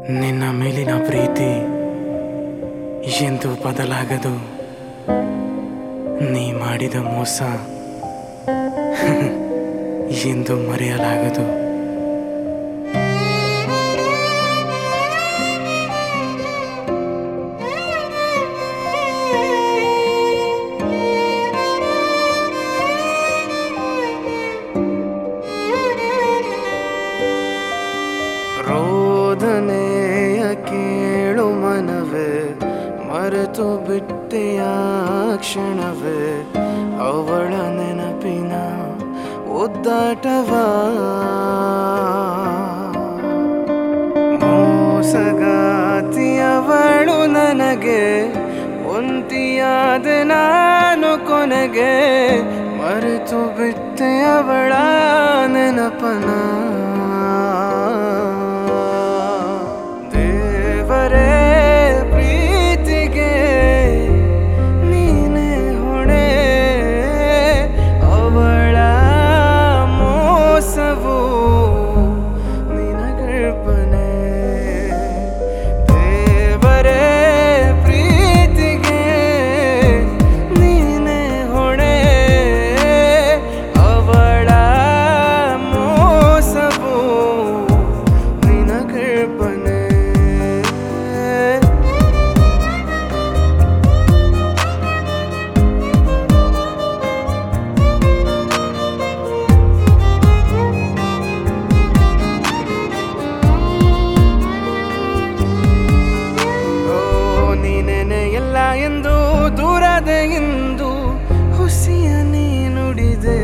ನಿನ್ನ ಮೇಲಿನ ಪ್ರೀತಿ ಎಂದು ಬದಲಾಗದು ನೀ ಮಾಡಿದ ಮೋಸ ಎಂದು ಮರೆಯಲಾಗದು ರೋದನೆಯ ಕೇಳು ಮನವೇ ಮರೆತು ಬಿಟ್ಟೆಯ ಕ್ಷಣವೇ ಅವಳ ನೆನಪಿನ ಒದ್ದಾಟವ ಮೋಸಗಾತಿಯವಳು ನನಗೆ ಒಂಟಿಯಾದ ನಾನು ಕೊನೆಗೆ ಮರೆತು ಬಿಟ್ಟೆ ಅವಳ ನೆನಪನ ದೇವರೇ ಪ್ರೀತಿಗೆ ನೀನೇ ಹೊಣೆ ಅವಳ ಮೋಸವು ನಿನಗರ್ಪಣೆ ದೇವರೇ ಪ್ರೀತಿಗೆ ನೀನೇ ಹೊಣೆ ಅವಳ ಮೋಸವು ನಿನಗರ್ಪಣೆ ಓ ನೀನೇನೆ ಎಲ್ಲ ಎಂದು ದೂರದ ಎಂದು ಹುಸಿಯ ನೀ ನುಡಿದೆ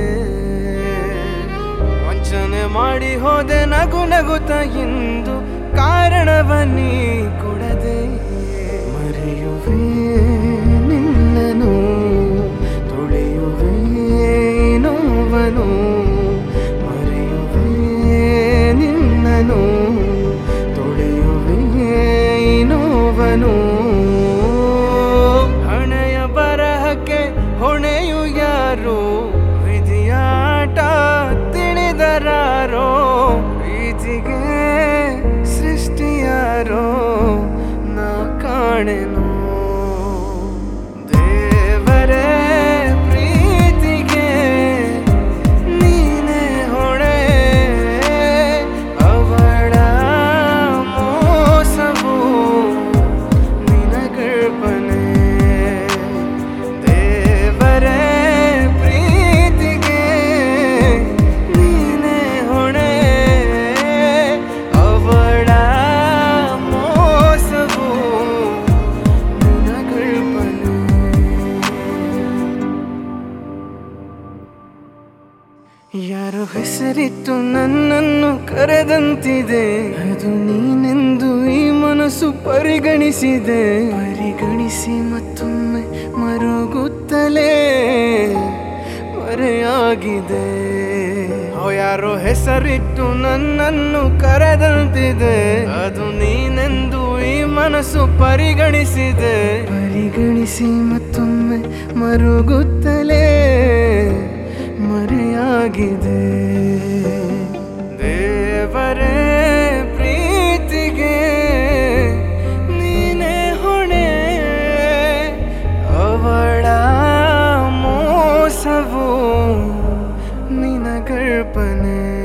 ವಂಚನೆ ಮಾಡಿ ಹೋದೆ ನಗು ನಗುತ್ತ ಎಂದು ಕಾರಣವ ನೀ ಕೊಡದೆ ಮರೆಯುವೆ ನಿನ್ನನು ತುಳಿಯುವೆ ನೋವನು ಮರೆಯುವೆ ನಿನ್ನನು ತುಳಿಯುವೆ ನೋವನು ಹಣೆಯ ಬರಹಕ್ಕೆ ಹೊಣೆಯು ಯಾರು ವಿಧಿಯಾಟ ತಿಳಿದರಾರೋ ಪ್ರೀತಿಗೆ ಸೃಷ್ಟಿಯಾರೋ ನಾ ಕಾಣೆನು ದೇವರೇ ಪ್ರೀತಿಗೆ ನೀನೇ ಹೊಣೆ ಅವಳ ಮೋಸವು ನಿನಗರ್ಪಣೆ ದೇವರೇ ಪ್ರೀತಿಗೆ ನೀನೇ ಹೊಣೆ ಅವಳ ಮೋಸವು ನಿನಗರ್ಪಣೆ ಯಾರೋ ಹೆಸರಿಟ್ಟು ನನ್ನನ್ನು ಕರೆದಂತಿದೆ ಅದು ನೀನೆಂದು ಈ ಮನಸ್ಸು ಪರಿಗಣಿಸಿದೆ ಪರಿಗಣಿಸಿ ಮತ್ತೊಮ್ಮೆ ಮರುಗುತ್ತಲೇ ಮರೆಯಾಗಿದೆ ಓ ಯಾರೋ ಹೆಸರಿಟ್ಟು ನನ್ನನ್ನು ಕರೆದಂತಿದೆ ಅದು ನೀನೆಂದು ಈ ಮನಸ್ಸು ಪರಿಗಣಿಸಿದೆ ಪರಿಗಣಿಸಿ ಮತ್ತೊಮ್ಮೆ ಮರುಗುತ್ತಲೇ ಮರೆಯಾಗಿದೆ ದೇವರೇ ಪ್ರೀತಿಗೆ ನೀನೇ ಹೊಣೆ ಅವಳ ಮೋಸವು ನಿನಗರ್ಪಣೆ